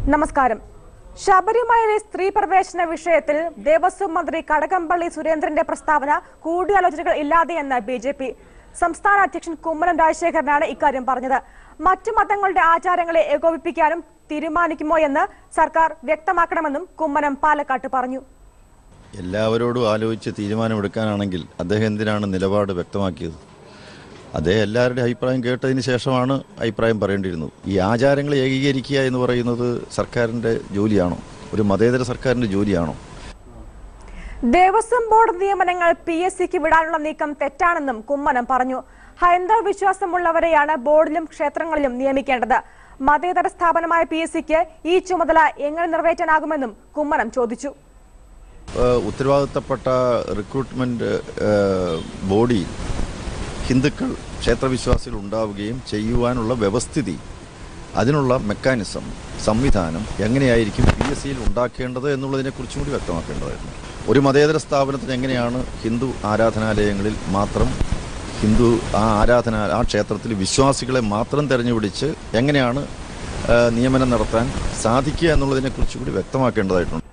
നമസ്കാരം ശബരിമലയിലെ സ്ത്രീ പ്രവേശന വിഷയത്തിൽ ദേവസ്വം മന്ത്രി കടകംപള്ളി സുരേന്ദ്രന്റെ പ്രസ്താവന കൂടിയാലോചനകൾ ഇല്ലാതെയെന്ന് ബി ജെ പി സംസ്ഥാന അധ്യക്ഷൻ കുമ്മനം രാജശേഖരനാണ് ഇക്കാര്യം പറഞ്ഞത് മറ്റു മതങ്ങളുടെ ആചാരങ്ങളെ ഏകോപിപ്പിക്കാനും തീരുമാനിക്കുമോ എന്ന് സർക്കാർ വ്യക്തമാക്കണമെന്നും കുമ്മനം പാലക്കാട്ട് പറഞ്ഞു എല്ലാവരോടും ആലോചിച്ച് തീരുമാനമെടുക്കാനാണെങ്കിൽ അദ്ദേഹം എന്തിനാണ് നിലപാട് വ്യക്തമാക്കിയത് അദ്ദേഹം എല്ലാവരുടെയും അഭിപ്രായം കേട്ടതിന് ശേഷമാണ് അഭിപ്രായം പറയേണ്ടിയിരുന്നത് ഈ ആചാരങ്ങളെ ഏകീകരിക്കുക എന്ന് പറയുന്നത് സർക്കാരിൻ്റെ ജോലിയാണോ ഒരു മതേതര സർക്കാരിൻ്റെ ജോലിയാണോ ദേവസ്വം ബോർഡ് നിയമനങ്ങൾ പി എസ് സിക്ക് വിടാനുള്ള നീക്കം തെറ്റാണെന്നും കുമ്മനം പറഞ്ഞു ഹൈന്ദവ വിശ്വാസമുള്ളവരെയാണ് ബോർഡിലും ക്ഷേത്രങ്ങളിലും നിയമിക്കേണ്ടത് മതേതര സ്ഥാപനമായ പി എസ് സിക്ക് ഈ ചുമതല എങ്ങനെ നിറവേറ്റാനാകുമെന്നും കുമ്മനം ചോദിച്ചു ഏഹ് ഉത്തരവാദിത്തപ്പെട്ട റിക്രൂട്ട്മെന്റ് ഏഹ് ബോഡി ഹിന്ദുക്കൾ ക്ഷേത്രവിശ്വാസികൾ ഉണ്ടാവുകയും ചെയ്യുവാനുള്ള വ്യവസ്ഥിതി അതിനുള്ള മെക്കാനിസം സംവിധാനം എങ്ങനെയായിരിക്കും പി എസ് സിയിൽ ഉണ്ടാക്കേണ്ടത് എന്നുള്ളതിനെക്കുറിച്ചും കൂടി വ്യക്തമാക്കേണ്ടതായിരുന്നു ഒരു മതേതര സ്ഥാപനത്തിന് എങ്ങനെയാണ് ഹിന്ദു ആരാധനാലയങ്ങളിൽ മാത്രം ഹിന്ദു ആ ആരാധന ആ ക്ഷേത്രത്തിൽ വിശ്വാസികളെ മാത്രം തിരഞ്ഞുപിടിച്ച് എങ്ങനെയാണ് ഏഹ് നിയമനം നടത്താൻ സാധിക്കുക എന്നുള്ളതിനെക്കുറിച്ച് കൂടി വ്യക്തമാക്കേണ്ടതായിട്ടുണ്ട്